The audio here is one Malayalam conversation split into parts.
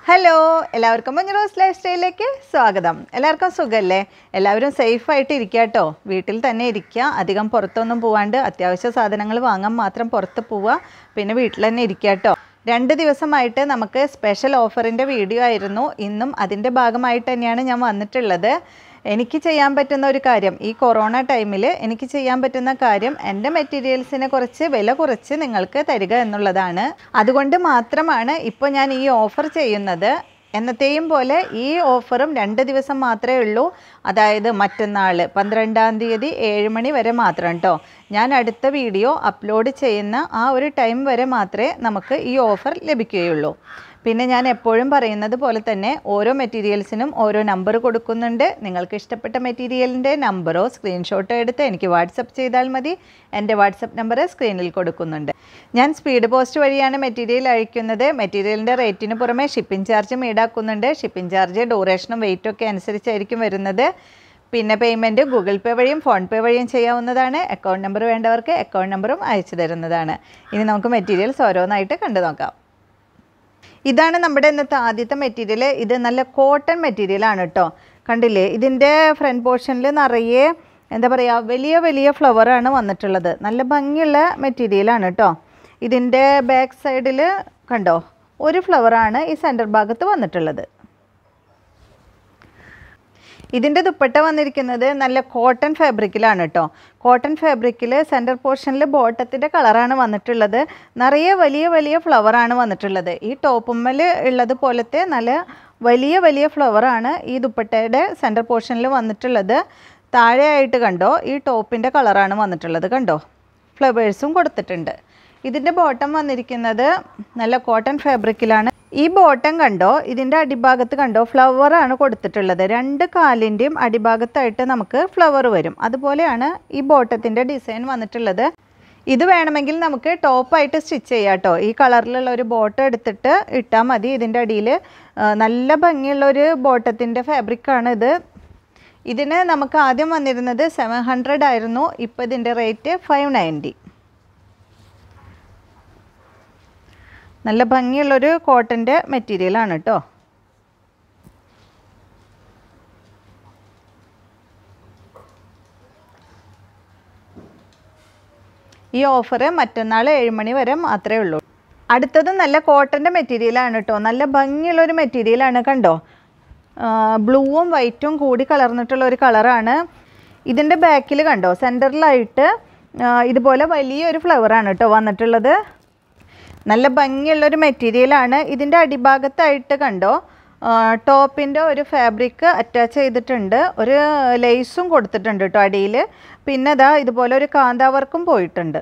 ഹലോ എല്ലാവർക്കും മഞ്ഞറോസ് ലൈഫ് സ്റ്റൈലിലേക്ക് സ്വാഗതം എല്ലാവർക്കും സുഖമല്ലേ എല്ലാവരും സേഫായിട്ട് ഇരിക്കുക കേട്ടോ വീട്ടിൽ തന്നെ ഇരിക്കുക അധികം പുറത്തൊന്നും പോവാണ്ട് അത്യാവശ്യ സാധനങ്ങൾ വാങ്ങാൻ മാത്രം പുറത്ത് പോവുക പിന്നെ വീട്ടിൽ തന്നെ ഇരിക്കുക കേട്ടോ രണ്ട് ദിവസമായിട്ട് നമുക്ക് സ്പെഷ്യൽ ഓഫറിൻ്റെ വീഡിയോ ആയിരുന്നു ഇന്നും അതിൻ്റെ ഭാഗമായിട്ട് തന്നെയാണ് ഞാൻ വന്നിട്ടുള്ളത് എനിക്ക് ചെയ്യാൻ പറ്റുന്ന ഒരു കാര്യം ഈ കൊറോണ ടൈമിൽ എനിക്ക് ചെയ്യാൻ പറ്റുന്ന കാര്യം എൻ്റെ മെറ്റീരിയൽസിനെ കുറച്ച് വില കുറച്ച് നിങ്ങൾക്ക് തരിക എന്നുള്ളതാണ് അതുകൊണ്ട് മാത്രമാണ് ഇപ്പോൾ ഞാൻ ഈ ഓഫർ ചെയ്യുന്നത് എന്നത്തെയും പോലെ ഈ ഓഫറും രണ്ട് ദിവസം മാത്രമേ ഉള്ളൂ അതായത് മറ്റന്നാൾ പന്ത്രണ്ടാം തീയതി ഏഴ് മണി വരെ മാത്രം കേട്ടോ ഞാൻ അടുത്ത വീഡിയോ അപ്ലോഡ് ചെയ്യുന്ന ആ ഒരു ടൈം വരെ മാത്രമേ നമുക്ക് ഈ ഓഫർ ലഭിക്കുകയുള്ളൂ പിന്നെ ഞാൻ എപ്പോഴും പറയുന്നത് പോലെ തന്നെ ഓരോ മെറ്റീരിയൽസിനും ഓരോ നമ്പർ കൊടുക്കുന്നുണ്ട് നിങ്ങൾക്ക് ഇഷ്ടപ്പെട്ട മെറ്റീരിയലിൻ്റെ നമ്പറോ സ്ക്രീൻഷോട്ടോ എടുത്ത് എനിക്ക് വാട്സപ്പ് ചെയ്താൽ മതി എൻ്റെ വാട്സപ്പ് നമ്പർ സ്ക്രീനിൽ കൊടുക്കുന്നുണ്ട് ഞാൻ സ്പീഡ് പോസ്റ്റ് വഴിയാണ് മെറ്റീരിയൽ അയക്കുന്നത് മെറ്റീരിയലിൻ്റെ റേറ്റിന് പുറമെ ഷിപ്പിംഗ് ചാർജും ഈടാക്കുന്നുണ്ട് ഷിപ്പിംഗ് ചാർജ് ഡ്യൂറേഷനും വെയിറ്റും ഒക്കെ അനുസരിച്ചായിരിക്കും വരുന്നത് പിന്നെ പേയ്മെൻറ്റ് ഗൂഗിൾ പേ വഴിയും ഫോൺ പേ വഴിയും ചെയ്യാവുന്നതാണ് അക്കൗണ്ട് നമ്പർ വേണ്ടവർക്ക് അക്കൗണ്ട് നമ്പറും അയച്ചു തരുന്നതാണ് ഇനി നമുക്ക് മെറ്റീരിയൽസ് ഓരോന്നായിട്ട് കണ്ടു നോക്കാം ഇതാണ് നമ്മുടെ ഇന്നത്തെ ആദ്യത്തെ മെറ്റീരിയൽ ഇത് നല്ല കോട്ടൺ മെറ്റീരിയലാണ് കേട്ടോ കണ്ടില്ലേ ഇതിൻ്റെ ഫ്രണ്ട് പോർഷനിൽ നിറയെ എന്താ പറയുക വലിയ വലിയ ഫ്ലവറാണ് വന്നിട്ടുള്ളത് നല്ല ഭംഗിയുള്ള മെറ്റീരിയലാണ് കേട്ടോ ഇതിൻ്റെ ബാക്ക് സൈഡിൽ കണ്ടോ ഒരു ഫ്ലവറാണ് ഈ സെൻറ്റർ ഭാഗത്ത് വന്നിട്ടുള്ളത് ഇതിൻ്റെ ദുപ്പട്ട വന്നിരിക്കുന്നത് നല്ല കോട്ടൺ ഫാബ്രിക്കിലാണ് കേട്ടോ കോട്ടൺ ഫാബ്രിക്കിൽ സെൻറ്റർ പോർഷനിൽ ബോട്ടത്തിൻ്റെ കളറാണ് വന്നിട്ടുള്ളത് നിറയെ വലിയ വലിയ ഫ്ലവറാണ് വന്നിട്ടുള്ളത് ഈ ടോപ്പുമ്മൽ ഉള്ളത് പോലത്തെ നല്ല വലിയ വലിയ ഫ്ലവറാണ് ഈ ദുപ്പട്ടയുടെ സെൻറ്റർ പോർഷനിൽ വന്നിട്ടുള്ളത് താഴെയായിട്ട് കണ്ടോ ഈ ടോപ്പിൻ്റെ കളറാണ് വന്നിട്ടുള്ളത് കണ്ടോ ഫ്ലവേഴ്സും കൊടുത്തിട്ടുണ്ട് ഇതിൻ്റെ ബോട്ടം വന്നിരിക്കുന്നത് നല്ല കോട്ടൺ ഫാബ്രിക്കിലാണ് ഈ ബോട്ടം കണ്ടോ ഇതിൻ്റെ അടിഭാഗത്ത് കണ്ടോ ഫ്ലവറാണ് കൊടുത്തിട്ടുള്ളത് രണ്ട് കാലിൻ്റെയും അടിഭാഗത്തായിട്ട് നമുക്ക് ഫ്ലവർ വരും അതുപോലെയാണ് ഈ ബോട്ടത്തിൻ്റെ ഡിസൈൻ വന്നിട്ടുള്ളത് ഇത് വേണമെങ്കിൽ നമുക്ക് ടോപ്പായിട്ട് സ്റ്റിച്ച് ചെയ്യാം കേട്ടോ ഈ കളറിലുള്ള ഒരു ബോട്ടം എടുത്തിട്ട് ഇട്ടാൽ മതി ഇതിൻ്റെ അടിയിൽ നല്ല ഭംഗിയുള്ള ഒരു ബോട്ടത്തിൻ്റെ ഫാബ്രിക്കാണ് ഇത് ഇതിന് നമുക്ക് ആദ്യം വന്നിരുന്നത് സെവൻ ഹൺഡ്രഡ് ആയിരുന്നു ഇപ്പോൾ ഇതിൻ്റെ റേറ്റ് ഫൈവ് നയൻറ്റി നല്ല ഭംഗിയുള്ളൊരു കോട്ടൻ്റെ മെറ്റീരിയലാണ് കേട്ടോ ഈ ഓഫർ മറ്റന്നാൾ ഏഴ് മണി വരെ മാത്രമേ ഉള്ളൂ അടുത്തത് നല്ല കോട്ടൻ്റെ മെറ്റീരിയലാണ് കേട്ടോ നല്ല ഭംഗിയുള്ളൊരു മെറ്റീരിയലാണ് കണ്ടോ ബ്ലൂവും വൈറ്റും കൂടി കലർന്നിട്ടുള്ള ഒരു കളറാണ് ഇതിൻ്റെ ബാക്കിൽ കണ്ടോ സെൻറ്ററിലായിട്ട് ഇതുപോലെ വലിയൊരു ഫ്ലവറാണ് കേട്ടോ വന്നിട്ടുള്ളത് നല്ല ഭംഗിയുള്ളൊരു മെറ്റീരിയലാണ് ഇതിൻ്റെ അടിഭാഗത്തായിട്ട് കണ്ടോ ടോപ്പിൻ്റെ ഒരു ഫാബ്രിക് അറ്റാച്ച് ചെയ്തിട്ടുണ്ട് ഒരു ലേസും കൊടുത്തിട്ടുണ്ട് കേട്ടോ അടിയിൽ പിന്നെ ഇതാ ഇതുപോലെ ഒരു കാന്താവർക്കും പോയിട്ടുണ്ട്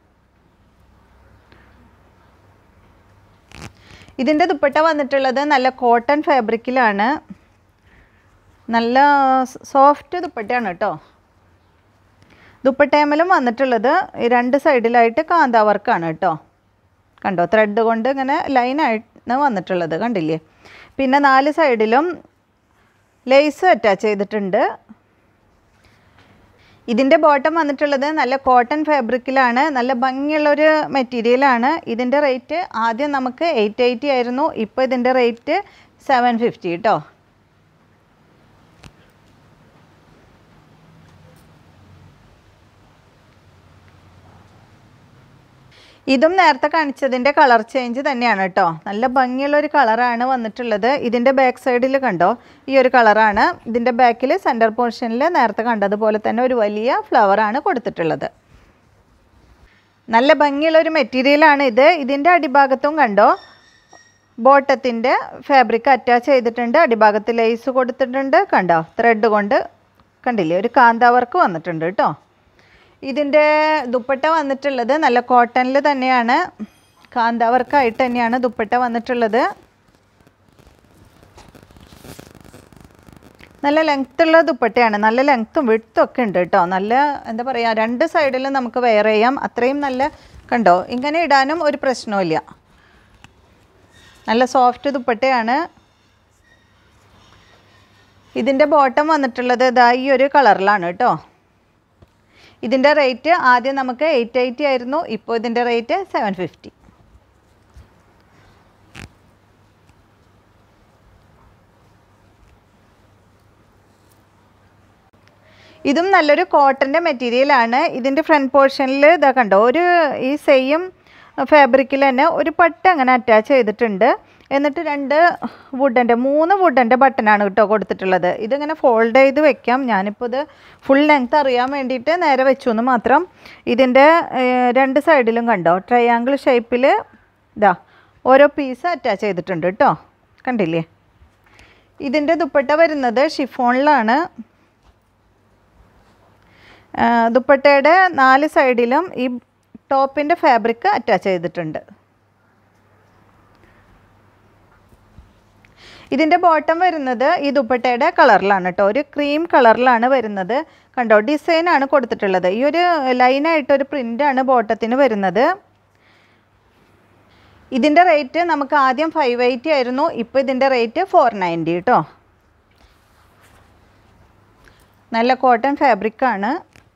ഇതിൻ്റെ ദുപ്പട്ട വന്നിട്ടുള്ളത് നല്ല കോട്ടൺ ഫാബ്രിക്കിലാണ് നല്ല സോഫ്റ്റ് ദുപ്പട്ടയാണ് കേട്ടോ ദുപ്പട്ടേമലും വന്നിട്ടുള്ളത് രണ്ട് സൈഡിലായിട്ട് കാന്താവർക്കാണ് കേട്ടോ കണ്ടോ ത്രെഡ് കൊണ്ട് ഇങ്ങനെ ലൈനായിട്ട് വന്നിട്ടുള്ളത് കണ്ടില്ലേ പിന്നെ നാല് സൈഡിലും ലേസ് അറ്റാച്ച് ചെയ്തിട്ടുണ്ട് ഇതിൻ്റെ ബോട്ടം വന്നിട്ടുള്ളത് നല്ല കോട്ടൺ ഫാബ്രിക്കിലാണ് നല്ല ഭംഗിയുള്ളൊരു മെറ്റീരിയലാണ് ഇതിൻ്റെ റേറ്റ് ആദ്യം നമുക്ക് എയ്റ്റ് എയ്റ്റി ആയിരുന്നു ഇപ്പോൾ ഇതിൻ്റെ റേറ്റ് സെവൻ ഫിഫ്റ്റി കേട്ടോ ഇതും നേരത്തെ കാണിച്ചതിൻ്റെ കളർ ചേഞ്ച് തന്നെയാണ് കേട്ടോ നല്ല ഭംഗിയുള്ള ഒരു കളറാണ് വന്നിട്ടുള്ളത് ഇതിൻ്റെ ബാക്ക് സൈഡിൽ കണ്ടോ ഈ ഒരു കളറാണ് ഇതിൻ്റെ ബാക്കിൽ സെൻറ്റർ പോർഷനിൽ നേരത്തെ കണ്ടതുപോലെ തന്നെ ഒരു വലിയ ഫ്ലവറാണ് കൊടുത്തിട്ടുള്ളത് നല്ല ഭംഗിയുള്ള ഒരു മെറ്റീരിയലാണ് ഇത് ഇതിൻ്റെ അടിഭാഗത്തും കണ്ടോ ബോട്ടത്തിൻ്റെ ഫാബ്രിക് അറ്റാച്ച് ചെയ്തിട്ടുണ്ട് അടിഭാഗത്ത് ലേസ് കൊടുത്തിട്ടുണ്ട് കണ്ടോ ത്രെഡ് കൊണ്ട് കണ്ടില്ലേ ഒരു കാന്താവർക്ക് വന്നിട്ടുണ്ട് കേട്ടോ ഇതിൻ്റെ ദുപ്പട്ട വന്നിട്ടുള്ളത് നല്ല കോട്ടണിൽ തന്നെയാണ് കാന്താവർക്കായിട്ട് തന്നെയാണ് ദുപ്പട്ട വന്നിട്ടുള്ളത് നല്ല ലെങ്ത്തുള്ള ദുപ്പട്ടയാണ് നല്ല ലെങ്ത്തും വിടുത്തും ഒക്കെ ഉണ്ട് കേട്ടോ നല്ല എന്താ പറയുക രണ്ട് സൈഡിലും നമുക്ക് വെയർ ചെയ്യാം അത്രയും നല്ല കണ്ടോ ഇങ്ങനെ ഇടാനും ഒരു പ്രശ്നവുമില്ല നല്ല സോഫ്റ്റ് ദുപ്പട്ടയാണ് ഇതിൻ്റെ ബോട്ടം വന്നിട്ടുള്ളത് ഇതാ ഈ ഒരു കളറിലാണ് കേട്ടോ ഇതിൻ്റെ റേറ്റ് ആദ്യം നമുക്ക് എയ്റ്റ് എയ്റ്റി ആയിരുന്നു ഇപ്പോൾ ഇതിൻ്റെ റേറ്റ് സെവൻ ഫിഫ്റ്റി ഇതും നല്ലൊരു കോട്ടൻ്റെ മെറ്റീരിയലാണ് ഇതിൻ്റെ ഫ്രണ്ട് പോർഷനിൽ ഇതാ കണ്ടോ ഒരു ഈ സെയിം ഫാബ്രിക്കിൽ തന്നെ ഒരു പട്ട അങ്ങനെ അറ്റാച്ച് ചെയ്തിട്ടുണ്ട് എന്നിട്ട് രണ്ട് വുഡൻ്റെ മൂന്ന് വുഡൻ്റെ ബട്ടനാണ് കേട്ടോ കൊടുത്തിട്ടുള്ളത് ഇതിങ്ങനെ ഫോൾഡ് ചെയ്ത് വെക്കാം ഞാനിപ്പോൾ ഇത് ഫുൾ ലെങ്ത് അറിയാൻ വേണ്ടിയിട്ട് നേരെ വെച്ചു എന്ന് മാത്രം ഇതിൻ്റെ ഏഹ്, രണ്ട് സൈഡിലും കണ്ടോ ട്രയാങ്കിൾ ഷേപ്പിൽ ഇതാ ഓരോ പീസ് അറ്റാച്ച് ചെയ്തിട്ടുണ്ട് കേട്ടോ കണ്ടില്ലേ ഇതിൻ്റെ ദുപ്പട്ട വരുന്നത് ഷിഫോണിലാണ് ആ, ദുപ്പട്ടയുടെ നാല് സൈഡിലും ഈ ടോപ്പിൻ്റെ ഫാബ്രിക് അറ്റാച്ച് ചെയ്തിട്ടുണ്ട് ഇതിൻ്റെ ബോട്ടം വരുന്നത് ഈ ദുപ്പട്ടയുടെ കളറിലാണ് കേട്ടോ ഒരു ക്രീം കളറിലാണ് വരുന്നത് കണ്ടോ ഡിസൈനാണ് കൊടുത്തിട്ടുള്ളത് ഈ ഒരു ലൈനായിട്ടൊരു പ്രിൻ്റാണ് ബോട്ടത്തിന് വരുന്നത് ഇതിൻ്റെ റേറ്റ് നമുക്ക് ആദ്യം ഫൈവ് എയ്റ്റി ആയിരുന്നു ഇപ്പോൾ ഇതിൻ്റെ റേറ്റ് ഫോർ നയൻറ്റി കേട്ടോ നല്ല കോട്ടൺ ഫാബ്രിക്കാണ്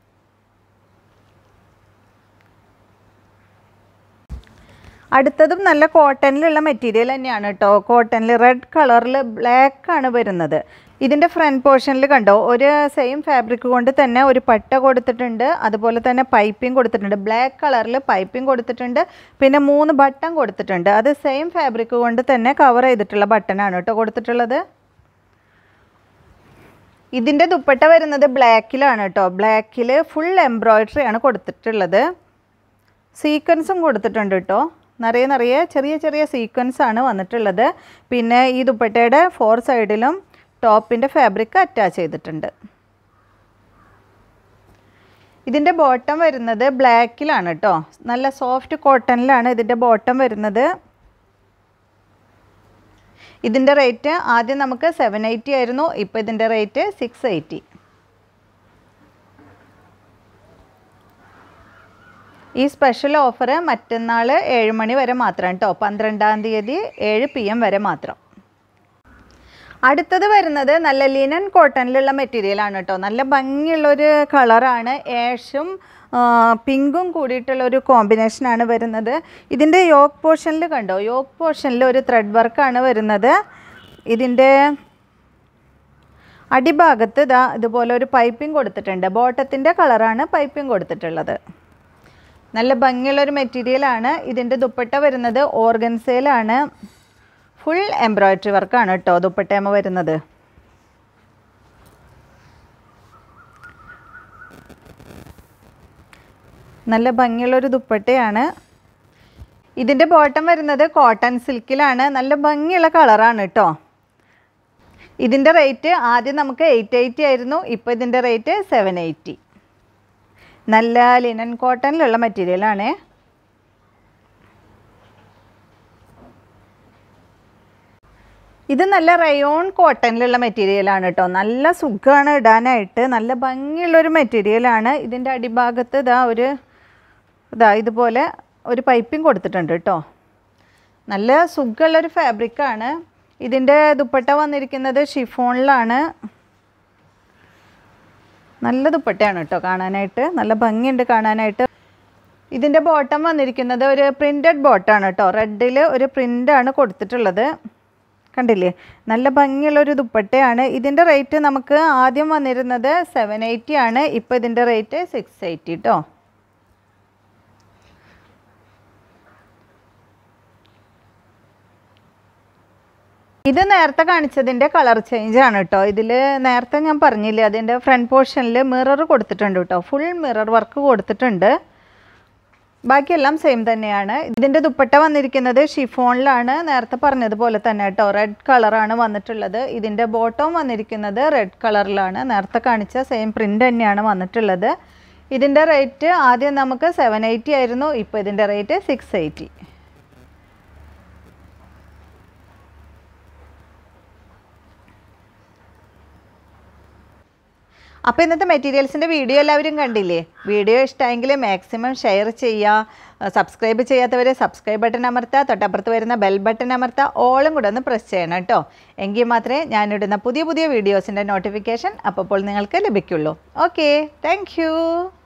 അടുത്തതും നല്ല കോട്ടണിലുള്ള മെറ്റീരിയൽ തന്നെയാണ് കേട്ടോ കോട്ടണിൽ റെഡ് കളറിൽ ബ്ലാക്ക് ആണ് വരുന്നത് ഇതിൻ്റെ ഫ്രണ്ട് പോർഷനിൽ കണ്ടോ ഒരു സെയിം ഫാബ്രിക് കൊണ്ട് തന്നെ ഒരു പട്ട കൊടുത്തിട്ടുണ്ട് അതുപോലെ തന്നെ പൈപ്പിംഗ് കൊടുത്തിട്ടുണ്ട് ബ്ലാക്ക് കളറിൽ പൈപ്പിംഗ് കൊടുത്തിട്ടുണ്ട് പിന്നെ മൂന്ന് ബട്ടൺ കൊടുത്തിട്ടുണ്ട് അത് സെയിം ഫാബ്രിക് കൊണ്ട് തന്നെ കവർ ചെയ്തിട്ടുള്ള ബട്ടണാണ് കേട്ടോ കൊടുത്തിട്ടുള്ളത് ഇതിൻ്റെ ദുപ്പട്ട വരുന്നത് ബ്ലാക്കിലാണ് കേട്ടോ ബ്ലാക്കിൽ ഫുൾ എംബ്രോയ്ഡറി ആണ് കൊടുത്തിട്ടുള്ളത് സീക്വൻസും കൊടുത്തിട്ടുണ്ട് കേട്ടോ നിറയെ നിറയെ ചെറിയ ചെറിയ സീക്വൻസ് ആണ് വന്നിട്ടുള്ളത് പിന്നെ ഈ ദുപ്പട്ടയുടെ ഫോർ സൈഡിലും ടോപ്പിൻ്റെ ഫാബ്രിക് അറ്റാച്ച് ചെയ്തിട്ടുണ്ട് ഇതിൻ്റെ ബോട്ടം വരുന്നത് ബ്ലാക്കിലാണ് കേട്ടോ നല്ല സോഫ്റ്റ് കോട്ടണിലാണ് ഇതിൻ്റെ ബോട്ടം വരുന്നത് ഇതിൻ്റെ റേറ്റ് ആദ്യം നമുക്ക് സെവൻ എയ്റ്റി ആയിരുന്നു ഇപ്പോൾ ഇതിൻ്റെ റേറ്റ് സിക്സ് എയ്റ്റി ഈ സ്പെഷ്യൽ ഓഫർ മറ്റന്നാൾ ഏഴ് മണി വരെ മാത്രം കേട്ടോ പന്ത്രണ്ടാം തീയതി ഏഴ് പി എം വരെ മാത്രം അടുത്തത് വരുന്നത് നല്ല ലിനൻ കോട്ടണിലുള്ള മെറ്റീരിയലാണ് കേട്ടോ നല്ല ഭംഗിയുള്ളൊരു കളറാണ് ഏഷും പിങ്കും കൂടിയിട്ടുള്ള ഒരു കോമ്പിനേഷനാണ് വരുന്നത് ഇതിൻ്റെ യോക്ക് പോർഷനിൽ കണ്ടോ യോക്ക് പോർഷനിൽ ഒരു ത്രെഡ് വർക്കാണ് വരുന്നത് ഇതിൻ്റെ അടിഭാഗത്ത് ഇതാ ഇതുപോലെ ഒരു പൈപ്പിംഗ് കൊടുത്തിട്ടുണ്ട് ബോട്ടത്തിൻ്റെ കളറാണ് പൈപ്പിംഗ് കൊടുത്തിട്ടുള്ളത് നല്ല ഭംഗിയുള്ളൊരു മെറ്റീരിയലാണ് ഇതിൻ്റെ ദുപ്പട്ട വരുന്നത് ഓർഗൻസയിലാണ് ഫുൾ എംബ്രോയ്ഡറി വർക്കാണ് കേട്ടോ ദുപ്പട്ടയമ്മ വരുന്നത് നല്ല ഭംഗിയുള്ളൊരു ദുപ്പട്ടയാണ് ഇതിൻ്റെ ബോട്ടം വരുന്നത് കോട്ടൺ സിൽക്കിലാണ് നല്ല ഭംഗിയുള്ള കളറാണ് കേട്ടോ ഇതിൻ്റെ റേറ്റ് ആദ്യം നമുക്ക് എയ്റ്റ് എയ്റ്റി ആയിരുന്നു ഇപ്പോൾ ഇതിൻ്റെ റേറ്റ് സെവൻ എയ്റ്റി നല്ല ലിനൻ കോട്ടണിലുള്ള മെറ്റീരിയലാണ് ഇത് നല്ല റയോൺ കോട്ടണിലുള്ള മെറ്റീരിയലാണ് കേട്ടോ നല്ല സുഖമാണ് ഇടാനായിട്ട് നല്ല ഭംഗിയുള്ളൊരു മെറ്റീരിയലാണ് ഇതിൻ്റെ അടിഭാഗത്ത് ഇതാ ഒരു ഇതാ ഇതുപോലെ ഒരു പൈപ്പിംഗ് കൊടുത്തിട്ടുണ്ട് കേട്ടോ നല്ല സുഖമുള്ളൊരു ഫാബ്രിക്കാണ് ഇതിൻ്റെ ദുപ്പട്ട വന്നിരിക്കുന്നത് ഷിഫോണിലാണ് നല്ല ദുപ്പട്ടയാണ് കേട്ടോ കാണാനായിട്ട് നല്ല ഭംഗിയുണ്ട് കാണാനായിട്ട് ഇതിൻ്റെ ബോട്ടം വന്നിരിക്കുന്നത് ഒരു പ്രിൻറ്റഡ് ബോട്ടാണ് കേട്ടോ റെഡിൽ ഒരു പ്രിൻ്റാണ് കൊടുത്തിട്ടുള്ളത് കണ്ടില്ലേ നല്ല ഭംഗിയുള്ളൊരു ദുപ്പട്ടയാണ് ഇതിൻ്റെ റേറ്റ് നമുക്ക് ആദ്യം വന്നിരുന്നത് സെവൻ എയ്റ്റി ആണ് ഇപ്പോൾ ഇതിൻ്റെ റേറ്റ് സിക്സ് എയ്റ്റി കേട്ടോ ഇത് നേരത്തെ കാണിച്ചതിൻ്റെ കളർ ചേഞ്ച് ആണ് കേട്ടോ ഇതിൽ നേരത്തെ ഞാൻ പറഞ്ഞില്ലേ അതിൻ്റെ ഫ്രണ്ട് പോർഷനിൽ മിറർ കൊടുത്തിട്ടുണ്ട് കേട്ടോ ഫുൾ മിറർ വർക്ക് കൊടുത്തിട്ടുണ്ട് ബാക്കിയെല്ലാം സെയിം തന്നെയാണ് ഇതിൻ്റെ ദുപ്പട്ട വന്നിരിക്കുന്നത് ഷിഫോണിലാണ് നേരത്തെ പറഞ്ഞതുപോലെ തന്നെ കേട്ടോ റെഡ് കളറാണ് വന്നിട്ടുള്ളത് ഇതിൻ്റെ ബോട്ടവും വന്നിരിക്കുന്നത് റെഡ് കളറിലാണ് നേരത്തെ കാണിച്ച സെയിം പ്രിൻ്റ് തന്നെയാണ് വന്നിട്ടുള്ളത് ഇതിൻ്റെ റേറ്റ് ആദ്യം നമുക്ക് സെവൻ എയ്റ്റി ആയിരുന്നു ഇപ്പോൾ ഇതിൻ്റെ റേറ്റ് സിക്സ് എയ്റ്റി അപ്പോൾ ഇന്നത്തെ മെറ്റീരിയൽസിൻ്റെ വീഡിയോ എല്ലാവരും കണ്ടില്ലേ വീഡിയോ ഇഷ്ടമെങ്കിൽ മാക്സിമം ഷെയർ ചെയ്യുക സബ്സ്ക്രൈബ് ചെയ്യാത്തവർ സബ്സ്ക്രൈബ് ബട്ടൺ അമർത്തുക തൊട്ടപ്പുറത്ത് വരുന്ന ബെൽ ബട്ടൺ അമർത്തുക ഓളും കൂടെ ഒന്ന് പ്രസ് ചെയ്യണം കേട്ടോ എങ്കിൽ മാത്രമേ ഞാനിടുന്ന പുതിയ പുതിയ വീഡിയോസിൻ്റെ നോട്ടിഫിക്കേഷൻ അപ്പോൾ നിങ്ങൾക്ക് ലഭിക്കുള്ളൂ ഓക്കെ താങ്ക്